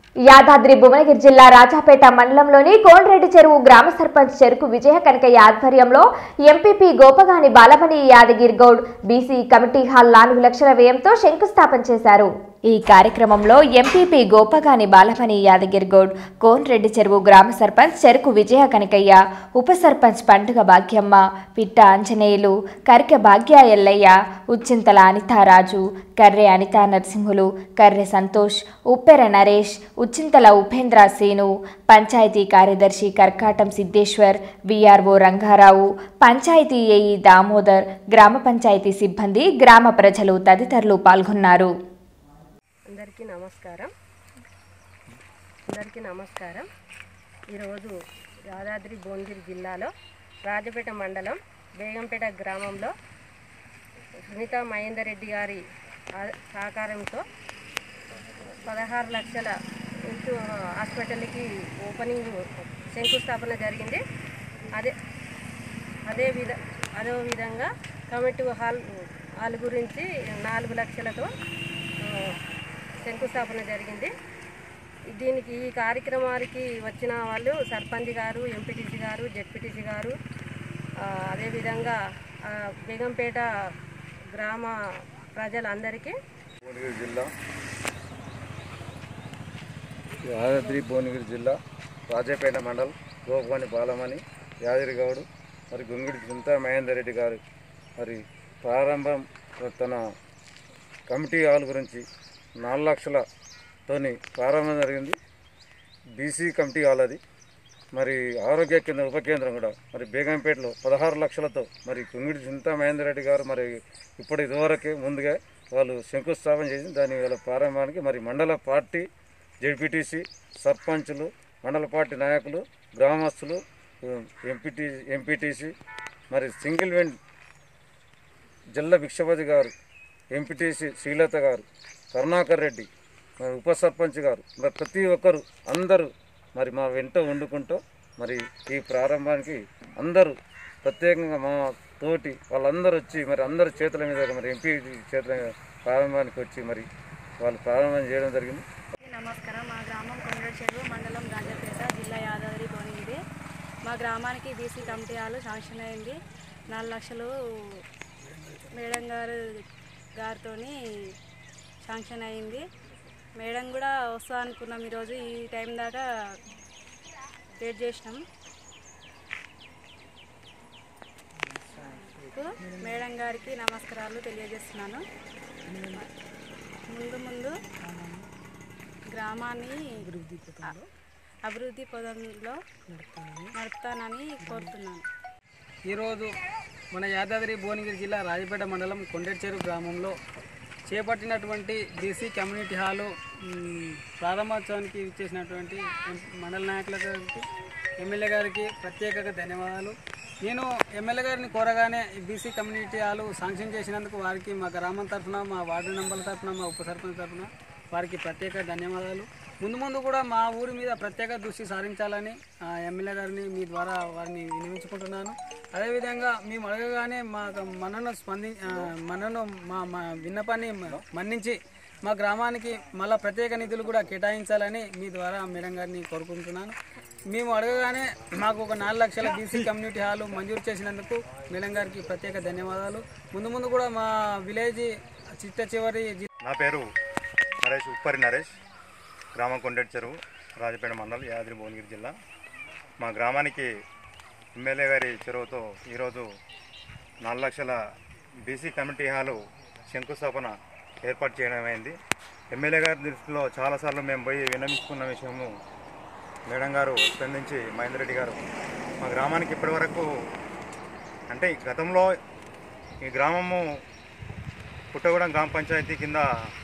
యాదాద్రి భువనగిరి జిల్లా రాజాపేట మండలంలోని కోన్రెడ్డి చెరువు గ్రామ సర్పంచ్ చెరుకు విజయ కనకయ్య ఆధ్వర్యంలో MPP Gopagani Balamani Yadagiri Goud BC committee hall నాలుగు లక్షల వ్యయంతో శంకుస్థాపన చేశారు ఈ కార్యక్రమంలో ఎంపీపీ గోపగాని బాలమణి యాదగిరి గౌడ్ కోన్రెడ్డి చెరువు గ్రామ సర్పంచ్ చెరుకు విజయ కనకయ్య ఉప సర్పంచ్ పండుగ భాగ్యమ్మ పిట్ట ఆంజనేయులు కరికె భాగ్య ఎల్లయ్య ఉచ్చింతల అనితారాజు కర్రె అనితా నరసింహులు కర్రె సంతోష్ ఉప్పెర నరేష్ ఉచ్చింతల ఉపేంద్ర సేను పంచాయతీ కార్యదర్శి కర్కాటం సిద్ధేశ్వర్ విఆర్ఓ రంగారావు పంచాయతీ ఏఈ దామోదర్ గ్రామ పంచాయతీ సిబ్బంది గ్రామ ప్రజలు తదితరులు పాల్గొన్నారు అందరికీ నమస్కారం అందరికీ నమస్కారం ఈరోజు యాదాద్రి భువనగిరి జిల్లాలో రాజపేట మండలం బేగంపేట గ్రామంలో సునీత మహేందర్ రెడ్డి గారి ఆ- సహకారంతో పదహారు లక్షల ఇంటూ హాస్పిటల్కి ఓపెనింగ్ శంకుస్థాపన జరిగింది అదే అదే విధ అదే విధంగా కమిటీ హాల్ హాల్ గురించి నాలుగు లక్షలతో ఆ, శంకుస్థాపన జరిగింది దీనికి ఈ కార్యక్రమానికి వచ్చిన వాళ్ళు సర్పంచ్ గారు ఎంపీటీసీ గారు జెడ్పీటీసీ గారు ఆ, అదేవిధంగా ఆ, బేగంపేట గ్రామ ప్రజలందరికీ భువనగిరి జిల్లా యాదాద్రి భువనగిరి జిల్లా రాజాపేట మండల్ గోపవాణి బాలమణి యాదగిరిగౌడు మరి గొంగిడి చింతా మహేందర్ రెడ్డి గారు మరి ప్రారంభం తన కమిటీ హాల్ గురించి నాలుగు లక్షలతోని ప్రారంభం జరిగింది బీసీ కమిటీ హాల్ అది మరి ఆరోగ్య కేంద్రం ఉప కేంద్రం కూడా మరి బేగంపేటలో పదహారు లక్షలతో మరి కుంగిడి చింతా మహేందర్ రెడ్డి గారు మరి ఇప్పుడు ఇదివరకే ముందుగా వాళ్ళు శంకుస్థాపన చేసి దాని వాళ్ళ ప్రారంభానికి మరి మండల పార్టీ జెడ్పీటీసీ సర్పంచులు మండల పార్టీ నాయకులు గ్రామస్తులు ఎంపీటీ ఎంపీటీసీ మరి సింగిల్ విండ్ జిల్లా భిక్షపతి గారు ఎంపీటీసీ శ్రీలత గారు కరుణాకర్ రెడ్డి మరి ఉప సర్పంచ్ గారు మరి ప్రతి ఒక్కరు అందరూ మరి మా వెంట వండుకుంటూ మరి ఈ ప్రారంభానికి అందరూ ప్రత్యేకంగా మా తోటి వాళ్ళందరూ వచ్చి మరి అందరు చేతుల మీద మరి ఎంపీ చేతుల మీద ప్రారంభానికి వచ్చి మరి వాళ్ళు ప్రారంభం చేయడం జరిగింది అందరికీ నమస్కారం మా గ్రామం కొండల చెరువు మండలం రాజపేట జిల్లా యాదాద్రి భువనగిరి మా గ్రామానికి బీసీ కమిటీ హాలు శాంక్షన్ అయింది నాలుగు లక్షలు మేడం గారు గారితో శాంక్షన్ అయింది మేడం కూడా వస్తా అనుకున్నాం ఈరోజు ఈ టైం దాకా వెయిట్ చేసినాం మేడం గారికి నమస్కారాలు తెలియజేస్తున్నాను ముందు ముందు గ్రామాన్ని అ- అభివృద్ధి పదంలో నడుపుతానని కోరుతున్నాను ఈరోజు మన యాదాద్రి భువనగిరి జిల్లా రాజపేట మండలం కొండెడ్చేరు గ్రామంలో చేపట్టినటువంటి బీసీ కమ్యూనిటీ హాలు మ్, ప్రారంభోత్సవానికి ఇచ్చేసినటువంటి ఎం- మండల నాయకుల గారికి ఎమ్మెల్యే గారికి ప్రత్యేకంగా ధన్యవాదాలు నేను ఎమ్మెల్యే గారిని కోరగానే ఈ బీసీ కమ్యూనిటీ హాలు శాంక్షన్ చేసినందుకు వారికి మా గ్రామం తరఫున మా వార్డు నంబర్ల తరఫున మా ఉప సర్పంచ్ తరఫున వారికి ప్రత్యేక ధన్యవాదాలు ముందు ముందు కూడా మా ఊరి మీద ప్రత్యేక దృష్టి సారించాలని ఆ, ఎమ్మెల్యే గారిని మీ ద్వారా వారిని వినియోగించుకుంటున్నాను అదేవిధంగా మేము అడగగానే మా మనను స్పంది ఆ, మనను మా మా విన్నపాన్ని మ- మన్నించి మా గ్రామానికి మళ్ళా ప్రత్యేక నిధులు కూడా కేటాయించాలని మీ ద్వారా మేడం గారిని కోరుకుంటున్నాను మేము అడగగానే మాకు ఒక నాలుగు లక్షల బీసీ కమ్యూనిటీ హాలు మంజూరు చేసినందుకు మేడం గారికి ప్రత్యేక ధన్యవాదాలు ముందు ముందు కూడా మా విలేజ్ చిట్ట చివరి జి- నా పేరు నరేష్ ఉప్పరి నరేష్ గ్రామం కొండెట్ చెరువు రాజపేట మండలం యాదాద్రి భువనగిరి జిల్లా మా గ్రామానికి ఎమ్మెల్యే గారి చెరువుతో ఈరోజు నాలుగు లక్షల బీసీ కమిటీ హాలు శంకుస్థాపన ఏర్పాటు చేయడం అయింది ఎమ్మెల్యే గారి దృష్టిలో చాలాసార్లు మేము పోయి విన్నవించుకున్న విషయము మేడం గారు స్పందించి మహేందర్ రెడ్డి గారు మా గ్రామానికి ఇప్పటివరకు అంటే గతంలో ఈ గ్రామము పుట్టగూడెం గ్రామ పంచాయతీ కింద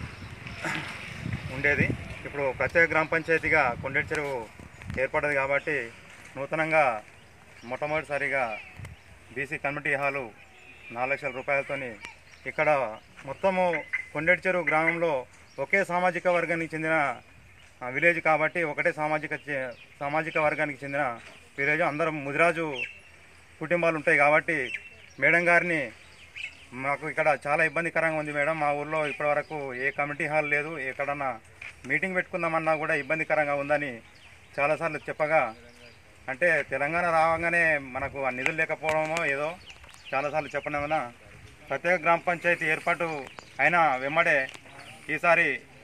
ఉండేది ఇప్పుడు ప్రత్యేక గ్రామ పంచాయతీగా కొండేటి చెరువు ఏర్పడ్డది కాబట్టి నూతనంగా మొట్టమొదటిసారిగా బీసీ కమిటీ హాలు నాలుగు లక్షల రూపాయలతోని ఇక్కడ మొత్తము కొండేటి చెరువు గ్రామంలో ఒకే సామాజిక వర్గానికి చెందిన ఆ, విలేజ్ కాబట్టి ఒకటే సామాజిక చే- సామాజిక వర్గానికి చెందిన విలేజ్ అందరం ముదిరాజు కుటుంబాలు ఉంటాయి కాబట్టి మేడం గారిని మాకు ఇక్కడ చాలా ఇబ్బందికరంగా ఉంది మేడం మా ఊర్లో ఇప్పటివరకు ఏ కమిటీ హాల్ లేదు ఎక్కడన్నా మీటింగ్ పెట్టుకుందామన్నా కూడా ఇబ్బందికరంగా ఉందని చాలాసార్లు చెప్పగా అంటే తెలంగాణ రాగానే మనకు ఆ నిధులు లేకపోవడమో ఏదో చాలాసార్లు చెప్పడం వలన ప్రత్యేక గ్రామ పంచాయతీ ఏర్పాటు అయినా వెంబడే ఈసారి